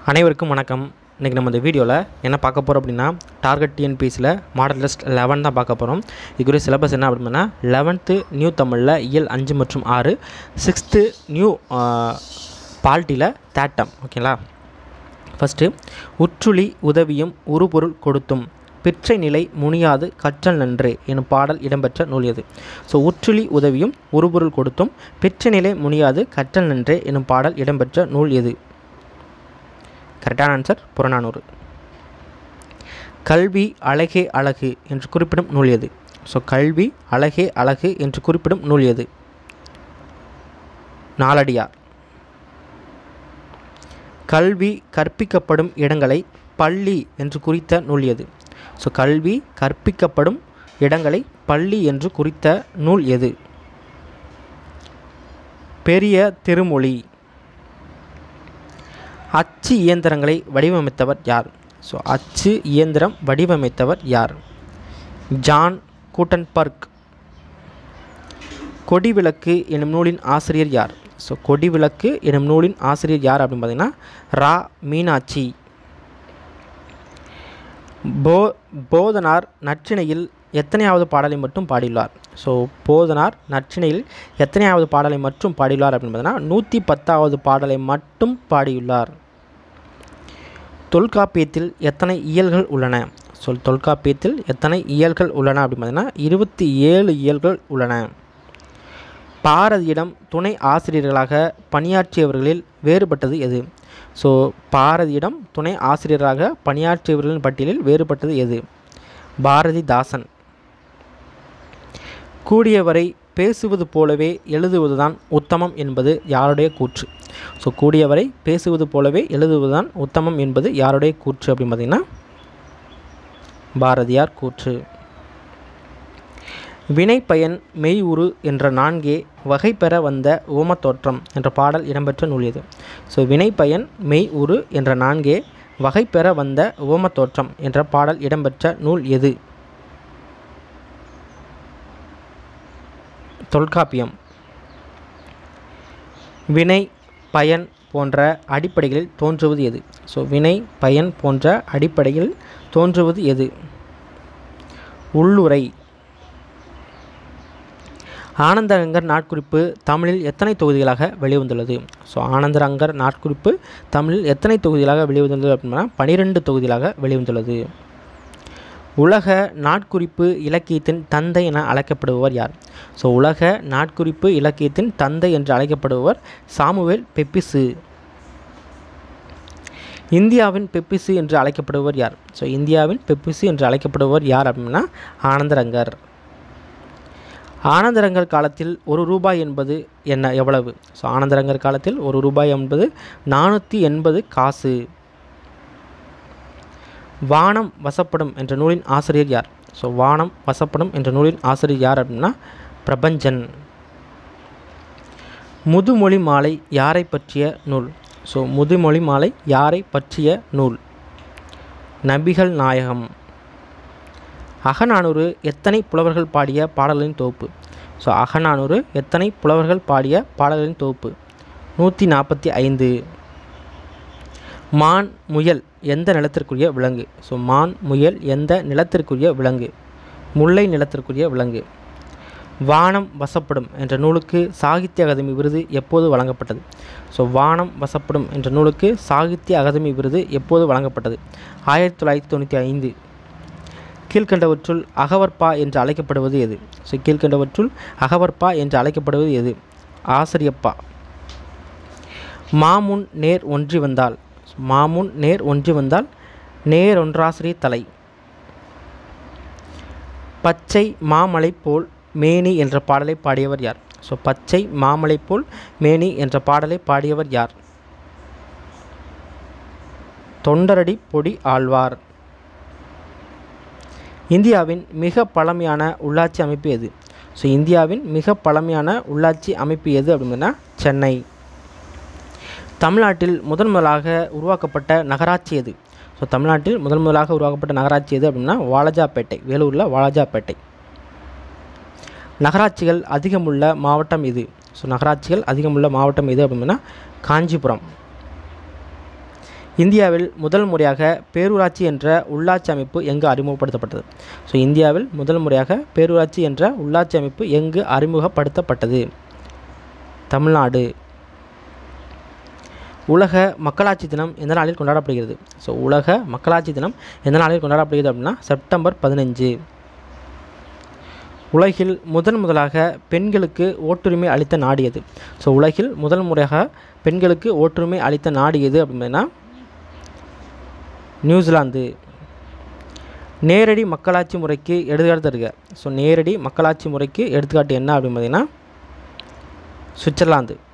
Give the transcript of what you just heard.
அனைவருக்கும் வணக்கம் இன்றைக்கி நம்ம இந்த வீடியோவில் என்ன பார்க்க போகிறோம் அப்படின்னா டார்கெட் டிஎன்பிஎஸ்சியில் மாடல் லிஸ்ட் லெவன் தான் பார்க்க போகிறோம் இதுக்குரிய சிலபஸ் என்ன அப்படின்னா லெவன்த்து நியூ தமிழில் இயல் அஞ்சு மற்றும் ஆறு சிக்ஸ்த்து நியூ பால்ட்டியில் தேட்டம் ஓகேங்களா ஃபஸ்ட்டு உற்றுளி உதவியும் உருபொருள் கொடுத்தும் பிற்றை நிலை முனியாது கற்றல் நன்றே எனும் பாடல் இடம்பெற்ற நூல் எது ஸோ உற்றுளி உதவியும் உருபொருள் கொடுத்தும் பிற்றை நிலை முனியாது கற்றல் நன்றே எனும் பாடல் இடம்பெற்ற நூல் எது கரெக்டான ஆன்சர் புறநானூறு கல்வி அழகே அழகு என்று குறிப்பிடும் நூல் எது ஸோ கல்வி அழகே அழகு என்று குறிப்பிடும் நூல் எது நாலடியார் கல்வி கற்பிக்கப்படும் இடங்களை பள்ளி என்று குறித்த நூல் எது ஸோ கல்வி கற்பிக்கப்படும் இடங்களை பள்ளி என்று குறித்த நூல் எது பெரிய திருமொழி அச்சு இயந்திரங்களை வடிவமைத்தவர் யார் ஸோ அச்சு இயந்திரம் வடிவமைத்தவர் யார் ஜான் கூட்டன்பர்க் கொடிவிளக்கு எனும் நூலின் ஆசிரியர் யார் ஸோ கொடிவிளக்கு எனும் நூலின் ஆசிரியர் யார் அப்படின்னு பார்த்தீங்கன்னா ரா மீனாட்சி போ போதனார் நற்றிணையில் எத்தனையாவது பாடலை மட்டும் பாடியுள்ளார் ஸோ போதனார் நற்றிணையில் எத்தனையாவது பாடலை மட்டும் பாடியுள்ளார் அப்படின்னு பார்த்தீங்கன்னா நூற்றி பத்தாவது பாடலை மட்டும் பாடியுள்ளார் தொல்காப்பியத்தில் எத்தனை இயல்கள் உள்ளன சொல் தொல்காப்பியத்தில் எத்தனை இயல்கள் உள்ளன அப்படின்னு பார்த்தீங்கன்னா இருபத்தி ஏழு இயல்கள் உள்ளன பாரதியிடம் துணை ஆசிரியர்களாக பணியாற்றியவர்களில் வேறுபட்டது எது ஸோ பாரதியிடம் துணை ஆசிரியராக பணியாற்றியவர்களின் பட்டியலில் வேறுபட்டது எது பாரதிதாசன் கூடியவரை பேசுவது போலவே எழுதுவதுதான் உத்தமம் என்பது யாருடைய கூற்று ஸோ கூடியவரை பேசுவது போலவே எழுதுவதுதான் உத்தமம் என்பது யாருடைய கூற்று அப்படின்னு பார்த்தீங்கன்னா பாரதியார் கூற்று வினைப்பயன் மெய் உரு என்ற நான்கே வகை பெற வந்த ஓமத்தோற்றம் என்ற பாடல் இடம்பெற்ற நூல் எது ஸோ வினைப்பயன் மெய் உரு என்ற நான்கே வகை பெற வந்த ஓமத்தோற்றம் என்ற பாடல் இடம்பெற்ற நூல் எது தொல்காப்பியம் வினை பயன் போன்ற அடிப்படைகளில் தோன்றுவது எது ஸோ வினை பயன் போன்ற அடிப்படையில் தோன்றுவது எது உள்ளுரை ஆனந்தரங்கர் நாட்குறிப்பு தமிழில் எத்தனை தொகுதிகளாக வெளிவந்துள்ளது ஸோ ஆனந்தரங்கர் நாட்குறிப்பு தமிழில் எத்தனை தொகுதிகளாக வெளிவந்துள்ளது அப்படின்னா பனிரெண்டு தொகுதிகளாக வெளிவந்துள்ளது உலக நாட்குறிப்பு இலக்கியத்தின் தந்தை என அழைக்கப்படுபவர் யார் ஸோ உலக நாட்குறிப்பு இலக்கியத்தின் தந்தை என்று அழைக்கப்படுபவர் சாமுவேல் பெப்பிசு இந்தியாவின் பெப்பிசு என்று அழைக்கப்படுபவர் யார் ஸோ இந்தியாவின் பெப்பிசு என்று அழைக்கப்படுபவர் யார் அப்படின்னா ஆனந்தரங்கர் ஆனந்தரங்கர் காலத்தில் ஒரு ரூபாய் என்பது என்ன எவ்வளவு ஸோ ஆனந்தரங்கர் காலத்தில் ஒரு ரூபாய் என்பது நானூற்றி எண்பது காசு வானம் வசப்படும் என்ற நூலின் ஆசிரியர் யார் ஸோ வானம் வசப்படும் என்ற நூலின் ஆசிரியர் யார் அப்படின்னா பிரபஞ்சன் முதுமொழி மாலை யாரை பற்றிய நூல் ஸோ முதுமொழி மாலை யாரை பற்றிய நூல் நபிகள் நாயகம் அகநானூறு எத்தனை புலவர்கள் பாடிய பாடல்களின் தொகுப்பு ஸோ அகநானூறு எத்தனை புலவர்கள் பாடிய பாடல்களின் தொகுப்பு நூற்றி நாற்பத்தி ஐந்து மான் முயல் எந்த நிலத்திற்குரிய விலங்கு ஸோ மான் முயல் எந்த நிலத்திற்குரிய விலங்கு முல்லை நிலத்திற்குரிய விலங்கு வானம் வசப்படும் என்ற நூலுக்கு சாகித்ய அகாதமி விருது எப்போது வழங்கப்பட்டது ஸோ வானம் வசப்படும் என்ற நூலுக்கு சாகித்ய அகாதமி விருது எப்போது வழங்கப்பட்டது ஆயிரத்தி தொள்ளாயிரத்தி தொண்ணூற்றி ஐந்து கீழ்கண்டவற்றுள் அகவற்பா என்று அழைக்கப்படுவது எது ஸோ கீழ்கண்டவற்றுள் அகவற்பா என்று அழைக்கப்படுவது எது ஆசிரியப்பா மாமுன் நேர் ஒன்றி வந்தால் மாமுன் நேர் ஒன்றி வந்தால் நேர் ஒன்றாசிரிய தலை பச்சை மாமலை போல் மேனி என்ற பாடலை பாடியவர் யார் ஸோ பச்சை மாமலை போல் மேனி என்ற பாடலை பாடியவர் யார் தொண்டரடி பொடி ஆழ்வார் இந்தியாவின் மிக பழமையான உள்ளாட்சி அமைப்பு எது ஸோ இந்தியாவின் மிக பழமையான உள்ளாட்சி அமைப்பு எது அப்படின்னா சென்னை தமிழ்நாட்டில் முதன் முதலாக உருவாக்கப்பட்ட நகராட்சி எது ஸோ தமிழ்நாட்டில் முதன் முதலாக உருவாக்கப்பட்ட நகராட்சி எது அப்படின்னா வாலஜாப்பேட்டை வேலூரில் வாலஜாப்பேட்டை நகராட்சிகள் அதிகமுள்ள மாவட்டம் இது ஸோ நகராட்சிகள் அதிகமுள்ள மாவட்டம் எது அப்படின்னா காஞ்சிபுரம் இந்தியாவில் முதல் முறையாக பேரூராட்சி என்ற உள்ளாட்சி அமைப்பு எங்கு அறிமுகப்படுத்தப்பட்டது ஸோ இந்தியாவில் முதல் முறையாக பேரூராட்சி என்ற உள்ளாட்சி அமைப்பு எங்கு அறிமுகப்படுத்தப்பட்டது தமிழ்நாடு உலக மக்களாட்சி தினம் எந்த நாளில் கொண்டாடப்படுகிறது ஸோ உலக மக்களாட்சி தினம் எந்த நாளில் கொண்டாடப்படுகிறது அப்படின்னா செப்டம்பர் பதினஞ்சு உலகில் முதன் முதலாக பெண்களுக்கு ஓட்டுரிமை அளித்த நாடு எது ஸோ உலகில் முதல் முறையாக பெண்களுக்கு ஓட்டுரிமை அளித்த நாடு எது அப்படின்னா நியூசிலாந்து நேரடி மக்களாட்சி முறைக்கு எடுத்துக்காட்டு தருக ஸோ நேரடி மக்களாட்சி முறைக்கு எடுத்துக்காட்டு என்ன அப்படின்னு பார்த்தீங்கன்னா சுவிட்சர்லாந்து